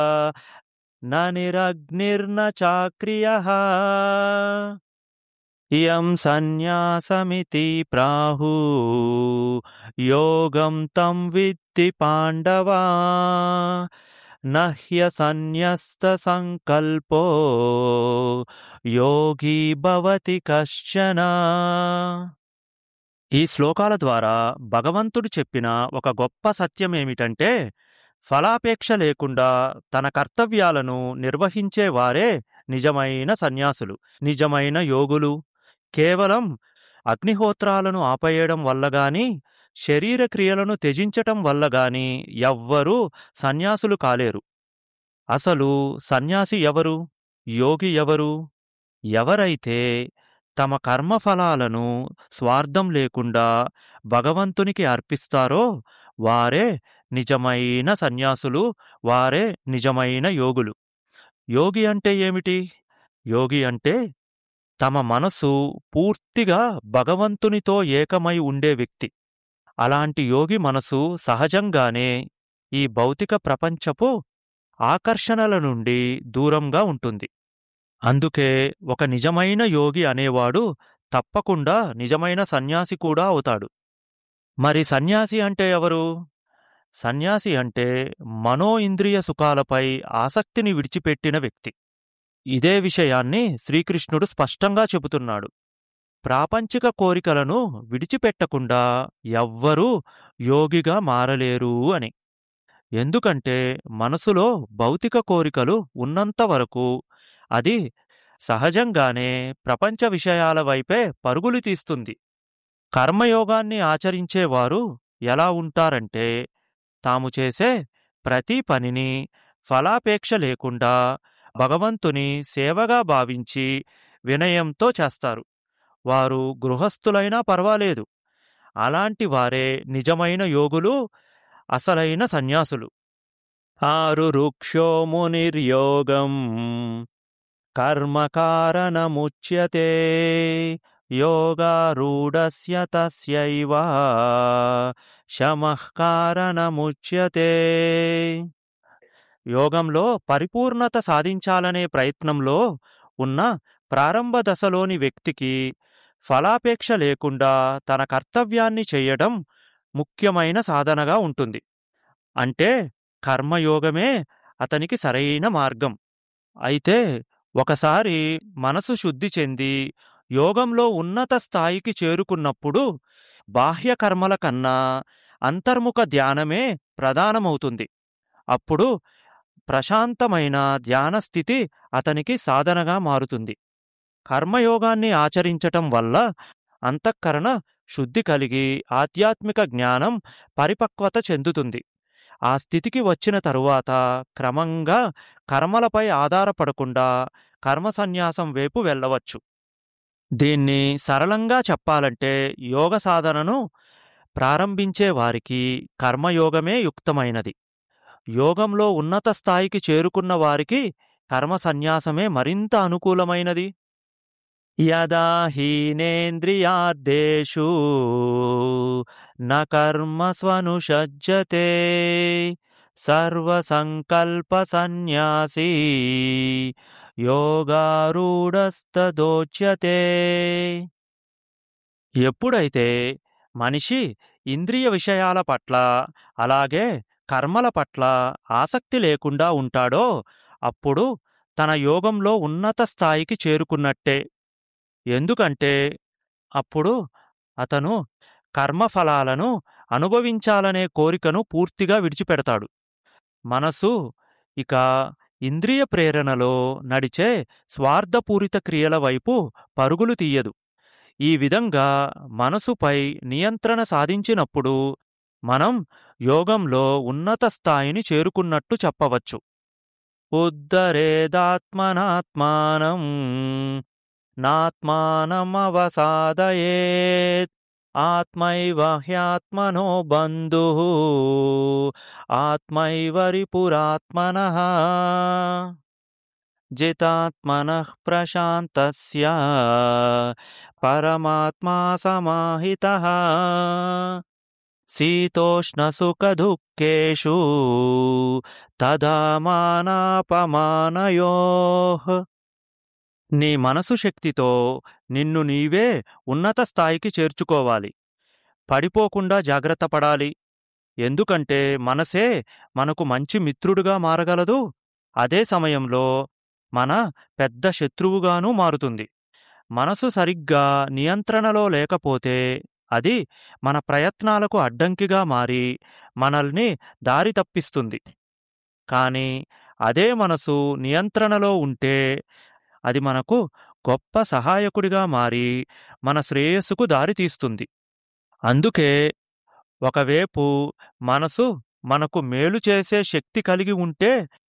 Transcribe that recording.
న నిరగ్నిర్న చాక్రియః ఇయం సన్యాసమితి ప్రాహు యోగం తం విత్తి పాండవా నహ్య సన్యస్త సంకల్పో యోగి భవతి కశ్చన ఈ శ్లోకాల ద్వారా భగవంతుడు చెప్పిన ఒక గొప్ప సత్యం ఏమిటంటే ఫలాపేక్ష లేకుండా తన కర్తవ్యాలను నిర్వహించే వారే నిజమైన సన్యాసులు నిజమైన యోగులు కేవలం అగ్నిహోత్రాలను ఆపేయడం వల్ల గాని శరీర క్రియలను త్యజించటం వల్ల గాని ఎవ్వరూ సన్యాసులు కాలేరు అసలు సన్యాసి ఎవరు యోగి ఎవరు ఎవరైతే తమ కర్మఫలాలను స్వార్థం లేకుండా భగవంతునికి అర్పిస్తారో వారే నిజమైన సన్యాసులు వారే నిజమైన యోగులు యోగి అంటే ఏమిటి యోగి అంటే తమ మనసు పూర్తిగా భగవంతునితో ఏకమై ఉండే వ్యక్తి అలాంటి యోగి మనసు సహజంగానే ఈ భౌతిక ప్రపంచపు ఆకర్షణల నుండి దూరంగా ఉంటుంది అందుకే ఒక నిజమైన యోగి అనేవాడు తప్పకుండా నిజమైన సన్యాసి కూడా అవుతాడు మరి సన్యాసి అంటే ఎవరు సన్యాసి అంటే మనో ఇంద్రియ సుఖాలపై ఆసక్తిని విడిచిపెట్టిన వ్యక్తి ఇదే విషయాన్ని శ్రీకృష్ణుడు స్పష్టంగా చెబుతున్నాడు ప్రాపంచిక కోరికలను విడిచిపెట్టకుండా ఎవ్వరూ యోగిగా మారలేరు అని ఎందుకంటే మనసులో భౌతిక కోరికలు ఉన్నంత వరకు అది సహజంగానే ప్రపంచ విషయాల వైపే పరుగులు తీస్తుంది కర్మయోగాన్ని ఆచరించేవారు ఎలా ఉంటారంటే తాము చేసే ప్రతి పనిని ఫలాపేక్ష లేకుండా భగవంతుని సేవగా భావించి వినయంతో చేస్తారు వారు గృహస్థులైనా పర్వాలేదు అలాంటి వారే నిజమైన యోగులు అసలైన సన్యాసులు ఆరు రుక్షో మునిర్యోగం కర్మకారణముచ్యతే యోగారూఢస్య తస్యైవ శమః కారణముచ్యతే యోగంలో పరిపూర్ణత సాధించాలనే ప్రయత్నంలో ఉన్న ప్రారంభ దశలోని వ్యక్తికి ఫలాపేక్ష లేకుండా తన కర్తవ్యాన్ని చేయడం ముఖ్యమైన సాధనగా ఉంటుంది అంటే కర్మయోగమే అతనికి సరైన మార్గం అయితే ఒకసారి మనసు శుద్ధి చెంది యోగంలో ఉన్నత స్థాయికి చేరుకున్నప్పుడు బాహ్య కర్మల కన్నా అంతర్ముఖ ధ్యానమే ప్రధానమవుతుంది అప్పుడు ప్రశాంతమైన ధ్యాన స్థితి అతనికి సాధనగా మారుతుంది కర్మయోగాన్ని ఆచరించటం వల్ల అంతఃకరణ శుద్ధి కలిగి ఆధ్యాత్మిక జ్ఞానం పరిపక్వత చెందుతుంది ఆ స్థితికి వచ్చిన తరువాత క్రమంగా కర్మలపై ఆధారపడకుండా కర్మ సన్యాసం వైపు వెళ్ళవచ్చు దీన్ని సరళంగా చెప్పాలంటే యోగ సాధనను ప్రారంభించే వారికి కర్మయోగమే యుక్తమైనది యోగంలో ఉన్నత స్థాయికి చేరుకున్న వారికి కర్మ సన్యాసమే మరింత అనుకూలమైనది యదా హీనేంద్రియార్దేషు న కర్మస్వనుషజ్జతే సర్వసంకల్ప సన్యాసీ యోగారూఢస్తదోచ్యతే ఎప్పుడైతే మనిషి ఇంద్రియ విషయాల పట్ల అలాగే కర్మల పట్ల ఆసక్తి లేకుండా ఉంటాడో అప్పుడు తన యోగంలో ఉన్నత స్థాయికి చేరుకున్నట్టే ఎందుకంటే అప్పుడు అతను కర్మఫలాలను అనుభవించాలనే కోరికను పూర్తిగా విడిచిపెడతాడు మనసు ఇక ఇంద్రియ ప్రేరణలో నడిచే స్వార్థపూరిత క్రియల వైపు పరుగులు తీయదు ఈ విధంగా మనసుపై నియంత్రణ సాధించినప్పుడు మనం యోగంలో ఉన్నత స్థాయిని చేరుకున్నట్టు చెప్పవచ్చు ఉద్ధరేదాత్మనాత్మానం నాత్మానమవసాదయేత్ ఆత్మైవ హ్యాత్మనో బంధు ఆత్మైవ రిపురాత్మన జితాత్మన ప్రశాంతస్య పరమాత్మా సమాహిత శీతోష్ణసుఖదుఃఖేషు తదా మానాపమానయోః నీ మనసు శక్తితో నిన్ను నీవే ఉన్నత స్థాయికి చేర్చుకోవాలి పడిపోకుండా జాగ్రత్త పడాలి ఎందుకంటే మనసే మనకు మంచి మిత్రుడుగా మారగలదు అదే సమయంలో మన పెద్ద శత్రువుగానూ మారుతుంది మనసు సరిగ్గా నియంత్రణలో లేకపోతే అది మన ప్రయత్నాలకు అడ్డంకిగా మారి మనల్ని దారి తప్పిస్తుంది కానీ అదే మనసు నియంత్రణలో ఉంటే అది మనకు గొప్ప సహాయకుడిగా మారి మన శ్రేయస్సుకు దారితీస్తుంది అందుకే ఒకవేపు మనసు మనకు మేలు చేసే శక్తి కలిగి ఉంటే